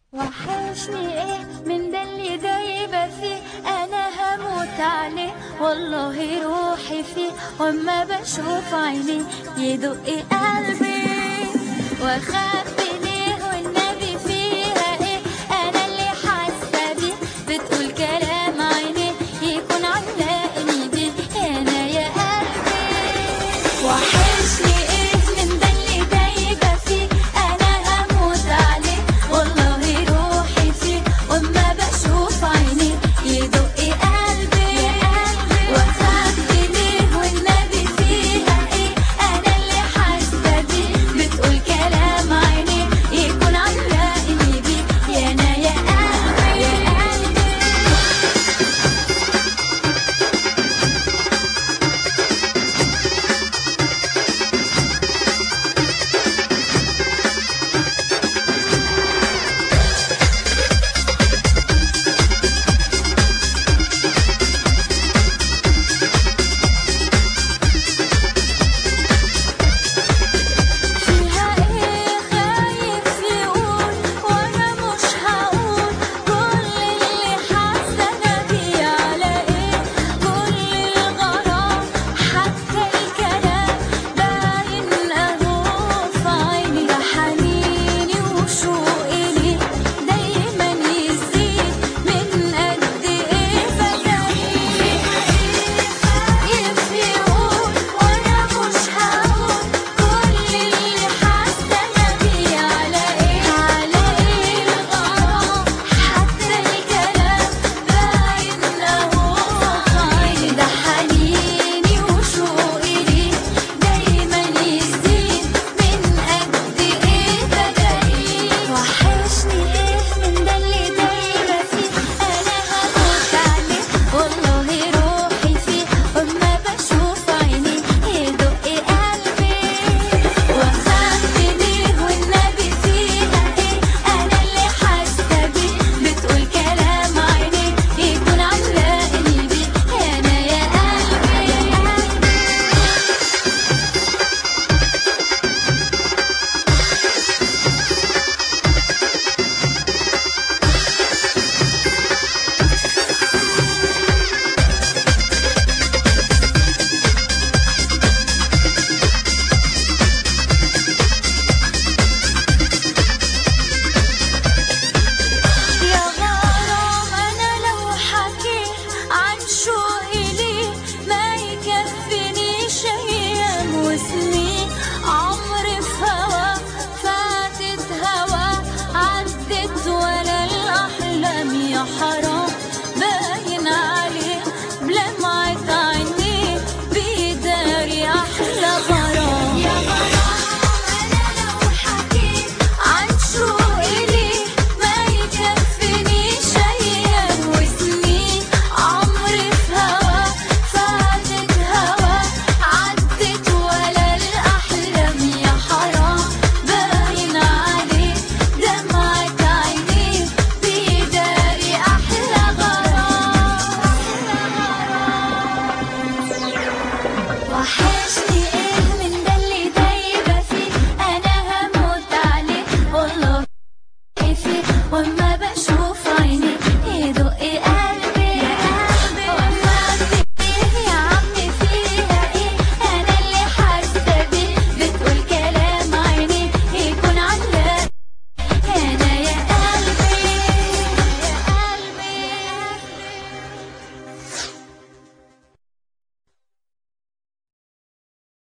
وحشني ايه من ده اللي دايبة فيه انا هموت عليه والله روحي فيه واما بشوف عينيه يدق قلبي واخاف ليه والنبي فيها ايه انا اللي حاسه بيه بتقول كلام عينيه يكون علقني بيه انا يا قلبي وحشني ايه من ده اللي دايبة فيه انا هموت عليه والله روحي فيه واما بشوف عينيه يدق قلبي واخاف ليه والنبي فيها ايه انا اللي حاسه بيه بتقول كلام عينيه يكون علقني بيه يا انا يا قلبي يا قلبي فيها ايه خايف يقول وانا مش هقول كل اللي حاسه بيه على ايه كل الغرام حتى الكلام باين اهو في عيني ده حنيني وشوقي ليه دايما يزيد من قد ايه بداري خايف يقول وانا مش هقول كل اللي حاسه بيه على ايه على ايه الغرام حتى الكلام باين اهو في عيني ده حنيني وشوقي ليه دايما يزيد من قد ايه بداري وحشني ايه من ده اللي دايما فيه انا هموت عليه والله روحي فيه واما بشوف عينيه يدق قلبي واخاف ليه والنبي فيها ايه انا اللي حاسه بيه بتقول كلام عينيه يكون علقني بيه انا يا قلبي يا قلبي يا غرام انا لو حكيت عن شوقي ليه ما يكفينيش ايام وسنين عمري في هوا فاتت هوا عدت ولا الاحلام يا حرام